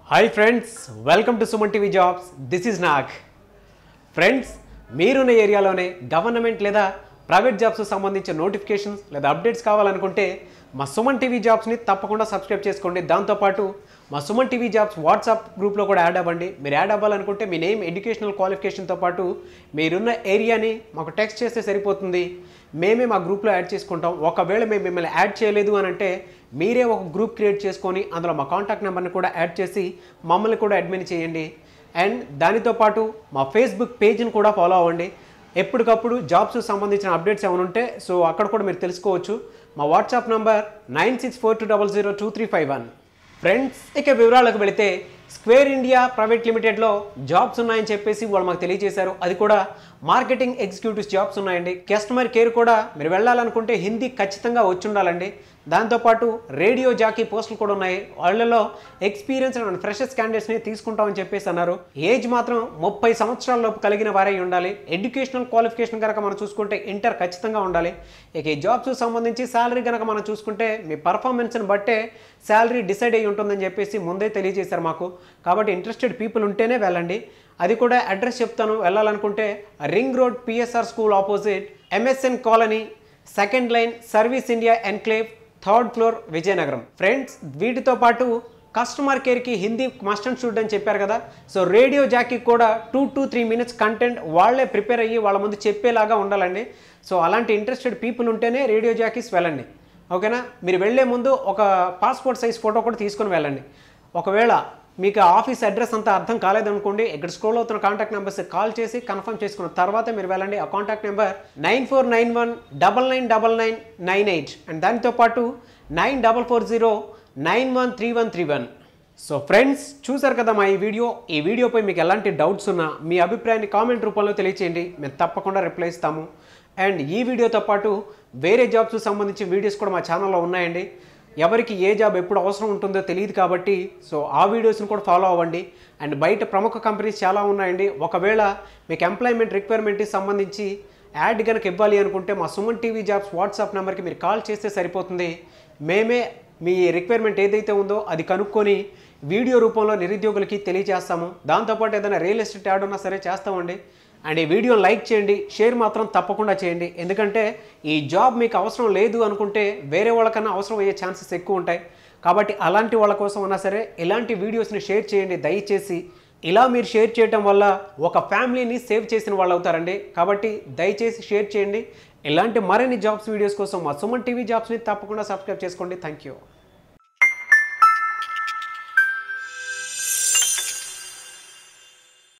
hi friends welcome to Suman TV jobs this is Nag friends మీరున్న ఏరియాలోనే government లేదా private jobs సంబంధించిన నోటిఫికేషన్స్ లేదా అప్డేట్స్ కావాలనుకుంటే మా సుమన్ టీవీ జాబ్స్ని తప్పకుండా సబ్స్క్రైబ్ చేసుకోండి దాంతోపాటు మా సుమన్ టీవీ జాబ్స్ వాట్సాప్ గ్రూప్లో కూడా యాడ్ అవ్వండి మీరు యాడ్ అవ్వాలనుకుంటే మీ నేమ్ ఎడ్యుకేషనల్ క్వాలిఫికేషన్తో పాటు మీరున్న ఏరియాని మాకు టెక్స్ట్ చేస్తే సరిపోతుంది మేమే మా గ్రూప్లో యాడ్ చేసుకుంటాం ఒకవేళ మేము మిమ్మల్ని యాడ్ చేయలేదు అని అంటే మీరే ఒక గ్రూప్ క్రియేట్ చేసుకొని అందులో మా కాంటాక్ట్ నెంబర్ని కూడా యాడ్ చేసి మమ్మల్ని కూడా అడ్మిన్ చేయండి అండ్ దానితో పాటు మా ఫేస్బుక్ పేజ్ని కూడా ఫాలో అవ్వండి ఎప్పటికప్పుడు జాబ్స్ సంబంధించిన అప్డేట్స్ ఏమైనా ఉంటే సో అక్కడ కూడా మీరు తెలుసుకోవచ్చు మా WhatsApp number nine six four two double zero two three five one friends ఇక వివరాలకు వెళితే స్క్వేర్ ఇండియా ప్రైవేట్ లిమిటెడ్లో జాబ్స్ ఉన్నాయని చెప్పేసి వాళ్ళు మాకు తెలియజేశారు అది కూడా మార్కెటింగ్ ఎగ్జిక్యూటివ్స్ జాబ్స్ ఉన్నాయండి కస్టమర్ కేర్ కూడా మీరు వెళ్ళాలనుకుంటే హిందీ ఖచ్చితంగా వచ్చి ఉండాలండి దాంతోపాటు రేడియో జాకీ పోస్టులు కూడా ఉన్నాయి వాళ్ళలో ఎక్స్పీరియన్స్ అండ్ ఫ్రెషర్స్ క్యాండిడేట్స్ని తీసుకుంటామని చెప్పేసి అన్నారు ఏజ్ మాత్రం ముప్పై సంవత్సరాల లోపు కలిగిన వారై ఉండాలి ఎడ్యుకేషనల్ క్వాలిఫికేషన్ కనుక మనం చూసుకుంటే ఇంటర్ ఖచ్చితంగా ఉండాలి ఇక ఈ జాబ్స్ సంబంధించి శాలరీ కనుక మనం చూసుకుంటే మీ పర్ఫార్మెన్స్ని బట్టే శాలరీ డిసైడ్ అయ్యి ఉంటుందని చెప్పేసి ముందే తెలియజేశారు మాకు కాబట్టి ఇంట్రెస్టెడ్ పీపుల్ ఉంటేనే వెళ్ళండి అది కూడా అడ్రస్ చెప్తాను వెళ్ళాలనుకుంటే ring road PSR school opposite MSN colony second line service India enclave third floor Vizianagaram friends వీటితో పాటు కస్టమర్ కేర్కి హిందీ మస్ట్ అండ్ షుడ్ అని చెప్పారు కదా సో రేడియో జాకీ కూడా two to three minutes content వాళ్ళే ప్రిపేర్ అయ్యి వాళ్ళ ముందు చెప్పేలాగా ఉండాలండి సో అలాంటి ఇంట్రెస్టెడ్ పీపుల్ ఉంటేనే రేడియో జాకీస్ వెళ్ళండి ఓకేనా మీరు వెళ్ళే ముందు ఒక పాస్పోర్ట్ సైజ్ ఫోటో కూడా తీసుకొని వెళ్ళండి ఒకవేళ మీకు ఆ ఆఫీస్ అడ్రస్ అంతా అర్థం కాలేదనుకోండి ఇక్కడ స్క్రోల్ అవుతున్న కాంటాక్ట్ నెంబర్స్ కాల్ చేసి కన్ఫర్మ్ చేసుకున్న తర్వాత మీరు వెళ్ళండి ఆ contact number nine four nine one double nine double nine nine eight and దానితో పాటు nine double four zero nine one three one three one so friends చూసారు కదా మా ఈ వీడియో ఈ వీడియోపై మీకు ఎలాంటి డౌట్స్ ఉన్నా మీ అభిప్రాయాన్ని కామెంట్ రూపంలో తెలియచేయండి మేము తప్పకుండా రిప్లై ఇస్తాము అండ్ ఈ వీడియోతో పాటు వేరే జాబ్స్ సంబంధించిన వీడియోస్ కూడా మా ఛానల్లో ఉన్నాయండి ఎవరికి ఏ జాబ్ ఎప్పుడు అవసరం ఉంటుందో తెలియదు కాబట్టి సో ఆ వీడియోస్ని కూడా ఫాలో అవ్వండి అండ్ బయట ప్రముఖ కంపెనీస్ చాలా ఉన్నాయండి ఒకవేళ మీకు ఎంప్లాయ్మెంట్ రిక్వైర్మెంట్కి సంబంధించి యాడ్ కనుక ఇవ్వాలి అనుకుంటే మా సుమన్ టీవీ జాబ్స్ వాట్సాప్ నెంబర్కి మీరు కాల్ చేస్తే సరిపోతుంది మేమే మీ రిక్వైర్మెంట్ ఏదైతే ఉందో అది కనుక్కొని వీడియో రూపంలో నిరుద్యోగులకి తెలియజేస్తాము దాంతోపాటు ఏదైనా రియల్ ఎస్టేట్ యాడ్ ఉన్నా సరే చేస్తామండి అండ్ ఈ వీడియోని లైక్ చేయండి షేర్ మాత్రం తప్పకుండా చేయండి ఎందుకంటే ఈ జాబ్ మీకు అవసరం లేదు అనుకుంటే వేరే వాళ్ళకన్నా అవసరం అయ్యే ఛాన్సెస్ ఎక్కువ ఉంటాయి కాబట్టి అలాంటి వాళ్ళ కోసం ఉన్నా సరే ఇలాంటి వీడియోస్ని షేర్ చేయండి దయచేసి ఇలా మీరు షేర్ చేయడం వల్ల ఒక ఫ్యామిలీని సేవ్ చేసిన వాళ్ళు అవుతారండి కాబట్టి దయచేసి షేర్ చేయండి ఇలాంటి మరిన్ని జాబ్స్ వీడియోస్ కోసం మా సుమన్ టీవీ జాబ్స్ని తప్పకుండా సబ్స్క్రైబ్ చేసుకోండి థ్యాంక్ యూ